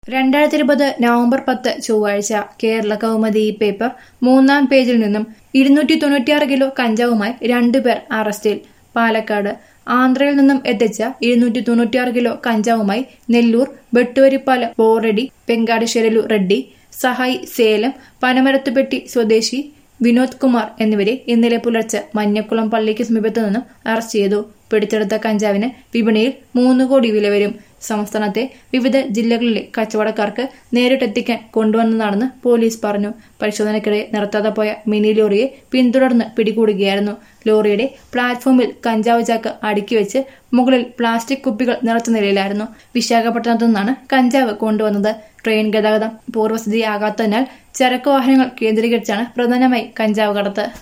രണ്ടായിരത്തി ഇരുപത് നവംബർ പത്ത് ചൊവ്വാഴ്ച കേരള കൗമുദി പേപ്പർ മൂന്നാം പേജിൽ നിന്നും ഇരുന്നൂറ്റി തൊണ്ണൂറ്റിയാറ് കിലോ കഞ്ചാവുമായി രണ്ടുപേർ അറസ്റ്റിൽ പാലക്കാട് ആന്ധ്രയിൽ നിന്നും എത്തിച്ച ഇരുന്നൂറ്റി തൊണ്ണൂറ്റിയാറ് കിലോ കഞ്ചാവുമായി നെല്ലൂർ വെട്ടുവരിപ്പാലം ബോറടി പെങ്കാടിശ്ശേരലു റെഡ്ഡി സഹായി സേലം പനമരത്തുപെട്ടി സ്വദേശി വിനോദ് കുമാർ എന്നിവരെ ഇന്നലെ പുലർച്ചെ മഞ്ഞക്കുളം പള്ളിക്ക് സമീപത്തു നിന്നും അറസ്റ്റ് ചെയ്തു പിടിച്ചെടുത്ത കഞ്ചാവിന് വിപണിയിൽ മൂന്ന് കോടി വില വരും സംസ്ഥാനത്തെ വിവിധ ജില്ലകളിലെ കച്ചവടക്കാർക്ക് നേരിട്ടെത്തിക്കാൻ കൊണ്ടുവന്നതാണെന്ന് പോലീസ് പറഞ്ഞു പരിശോധനയ്ക്കിടെ നിർത്താതെ പോയ മിനി ലോറിയെ പിന്തുടർന്ന് പിടികൂടുകയായിരുന്നു ലോറിയുടെ പ്ലാറ്റ്ഫോമിൽ കഞ്ചാവ് ചാക്ക് അടുക്കി വെച്ച് മുകളിൽ പ്ലാസ്റ്റിക് കുപ്പികൾ നിറച്ച നിലയിലായിരുന്നു വിശാഖപട്ടണത്തു നിന്നാണ് കഞ്ചാവ് കൊണ്ടുവന്നത് ട്രെയിൻ ഗതാഗതം പൂർവ്വസ്ഥിതിയാകാത്തതിനാൽ ചരക്ക് വാഹനങ്ങൾ കേന്ദ്രീകരിച്ചാണ് പ്രധാനമായി കഞ്ചാവ് കടത്ത്